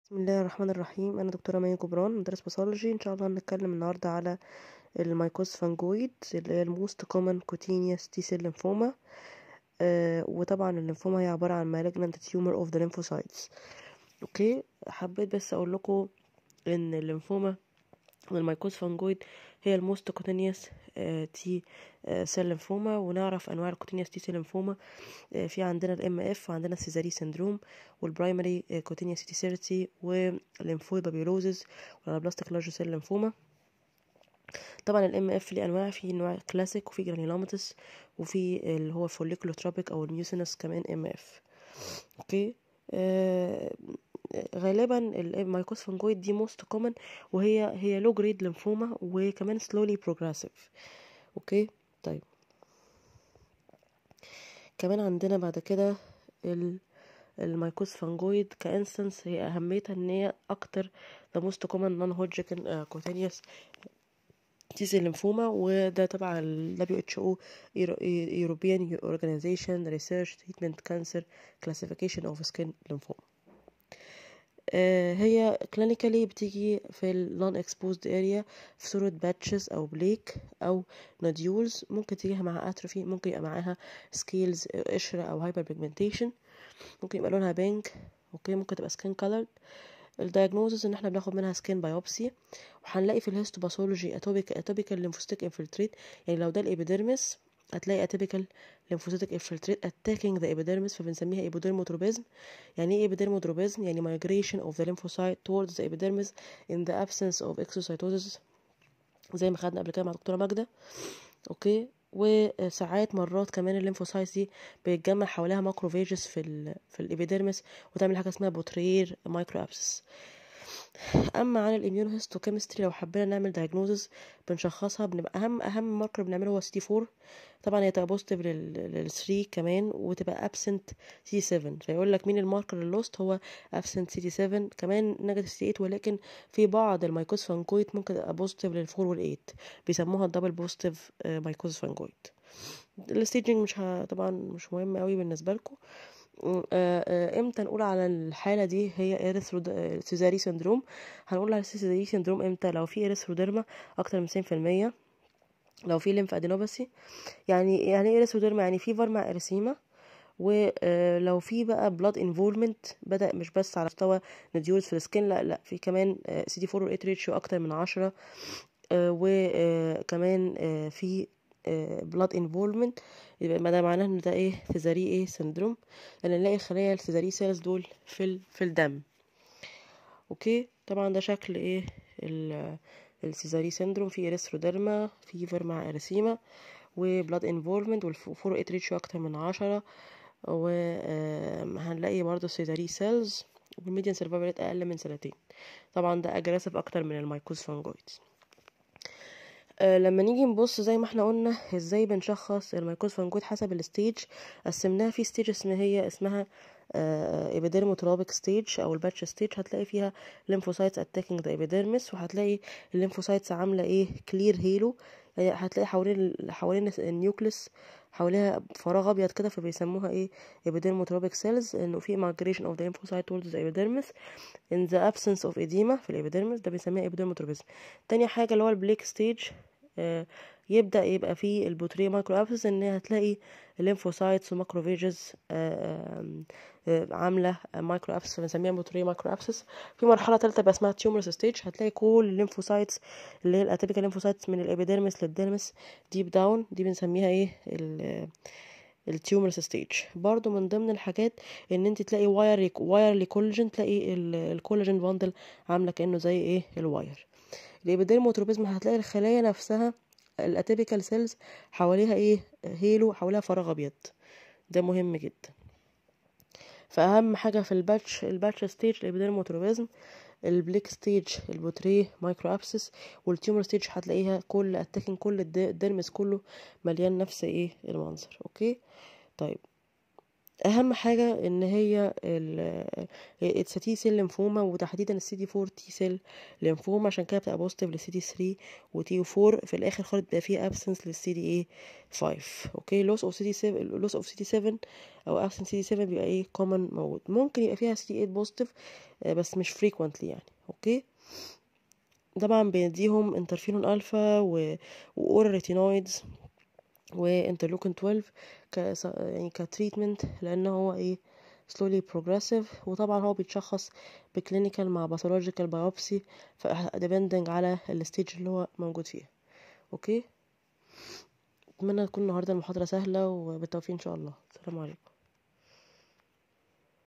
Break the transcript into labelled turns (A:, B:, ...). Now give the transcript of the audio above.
A: بسم الله الرحمن الرحيم انا دكتوره مي جبران مدرس باثولوجي ان شاء الله هنتكلم النهارده على المايكوز فانجويد اللي هي الموست كومن كوتينيوس تي سيل ليمفوما آه وطبعا الليمفوما هي عباره عن malignant tumor of the lymphocytes اوكي حبيت بس اقول لكم ان الليمفوما والمايكوز فانجويد هي الموست كوتينيوس تي سيل ليمفوما ونعرف انواع الكوتينيوس تي سيل ليمفوما في عندنا الام اف وعندنا السيزاري سيندروم والبرايمري كوتينيوس تي سيرتي والليمفويد بابيولوزز والبلاستيك لارج سيل ليمفوما طبعا الام اف ليه انواع في نوع كلاسيك وفي جرانيلوماتس وفي اللي هو فوليكولوتروبيك او الميوسينس كمان ام اف اوكي آه غالبا المايكوس فانجويد دي موست كومن وهي هي لو جريد ليمفوما وكمان سلولي بروجريسيف اوكي طيب كمان عندنا بعد كده المايكوس فانجويد كانستنس هي اهميتها ان هي اكتر ذا موست كومن نون هوجكن كوتينيوس تيزي ليمفوما وده تبع ال WHO European Organization Research Treatment Cancer Classification of Skin Lymphoma آه هي كلينيكالي بتيجي في ال non exposed area في صورة باتشز أو بليك أو نوديولز ممكن تيجيها مع أتروفي ممكن يبقى معاها سكيلز قشرة أو هايبر بيجمنتيشن ممكن يبقى لونها بينك أوكي ممكن تبقى سكين كولرد الدايجنوزز ان احنا بناخد منها سكين بايوبسي وهنلاقي في الهيستوباثولوجي اتوبيك اتوبيكال ليمفوستيك انفلتريت يعني لو ده الابيديرمس هتلاقي اتيبيكال lymphocytic infiltrate attacking the epidermis فبنسميها epidermotrophism يعني ايه epidermotrophism يعني migration of the lymphocyte towards the epidermis in the absence of exocytosis زي ما خدنا قبل كده مع دكتوره ماجده اوكي وساعات مرات كمان الليمفوسايتس دي بيتجمع حواليها ماكروفيجز في ال في الابيديرمس وتعمل حاجه اسمها بوترير مايكرو ابسس اما عن الاميون هيستوكيمستري لو حبينا نعمل دايجنوزس بنشخصها بنبقى اهم اهم ماركر بنعمله هو سي 4 طبعا هي تبقى بوزيتيف لل 3 كمان وتبقى ابسنت سي 7 فيقول لك مين الماركر اللوست هو ابسنت سي 7 كمان نيجاتيف سي 8 ولكن في بعض المايكوز فانجويد ممكن تبقى بوزيتيف لل 4 وال 8 بيسموها الدبل بوزيتيف مايكوز فانجويد الستيجنج مش ه... طبعا مش مهم قوي بالنسبه لكم امتى نقول على الحاله دي هي اريثرو سيزاري سندروم هنقول على سيزاري سندروم امتى لو في اريثروديرما اكتر من 90% لو في ليمف ادينوباثي يعني يعني ايه اريثروديرما يعني في فار اريثيما ولو في بقى بلاد انفولمنت بدا مش بس على مستوى نديولز في السكين لا لا في كمان سي دي 4 و 8 ريتشيو اكتر من 10 وكمان في بلاد انفولمنت يبقى ما ده معناه ان ده ايه سيزاري ايه سندروم لان نلاقي الخلايا السيزاري سيلز دول في ال... في الدم اوكي طبعا ده شكل ايه السيزاري سندروم في اريثروديرما فيفر مع اريثيما وبلاد انفولمنت والفور ات ريتشيو اكتر من عشرة وهنلاقي برضه سيزاري سيلز والميديان سيرفايفل ريت اقل من سنتين طبعا ده اجريسيف اكتر من المايكوز فانجويدز أه لما نيجي نبص زي ما احنا قلنا ازاي بنشخص المايكوز فانجويد حسب الستيج قسمناها في ستيج اسمها هي اسمها ايبيديرموترابيك ستيج او الباتش ستيج هتلاقي فيها lymphocytes attacking the epidermis وهتلاقي الليمفوسايتس عامله ايه كلير هيلو يعني هتلاقي حوالين حوالين النيوكليس حواليها فراغ ابيض كده فبيسموها ايه epidermotropic cells انه في migration of the lymphocyte towards the epidermis in the absence of edema في الابيديرمس ده بنسميها epidermotropism تاني حاجه اللي هو البليك ستيج آه يبدا يبقى في البوتري مايكرو ابسس ان هتلاقي الليمفوسايتس وماكروفيجز عامله مايكرو ابسس بنسميها بوتري مايكرو ابسس في مرحله ثالثه بقى اسمها تيومرس ستيج هتلاقي كل الليمفوسايتس اللي هي الاتيبيكال ليمفوسايتس من الابيديرمس للديرمس ديب داون دي بنسميها ايه التيومرس ستيج برضو من ضمن الحاجات ان انت تلاقي واير واير لكولاجين تلاقي الكولاجين باندل عامله كانه زي ايه الواير الابيديرموتروبيزم هتلاقي الخلايا نفسها الاتيبيكال سيلز حواليها ايه هيلو حواليها فراغ ابيض ده مهم جدا فاهم حاجه في الباتش الباتش ستيج الابيديرموتروبيزم البليك ستيج البوتري مايكرو ابسس والتيومر ستيج هتلاقيها كل اتاكن كل الديرمس كله مليان نفس ايه المنظر اوكي طيب اهم حاجه ان هي اتس تي سيل ليمفوما وتحديدا السي دي 4 تي سيل ليمفوما عشان كده بتبقى بوزيتيف للسي دي 3 وتي 4 في الاخر خالص بيبقى فيه ابسنس للسي دي اي 5 اوكي لوس اوف سي دي 7 لوس اوف سي دي 7 او ابسنس سي دي 7 بيبقى ايه كومن موجود ممكن يبقى فيها سي دي 8 بوزيتيف بس مش فريكوينتلي يعني اوكي طبعا بنديهم انترفيرون الفا واورال ريتينويدز وانترلوكين 12 ك يعني كتريتمنت لان هو ايه slowly progressive وطبعا هو بيتشخص بكلينيكال مع باثولوجيكال بايوبسي depending على الستيج اللي هو موجود فيها اوكي اتمنى تكون النهارده المحاضره سهله وبالتوفيق ان شاء الله السلام عليكم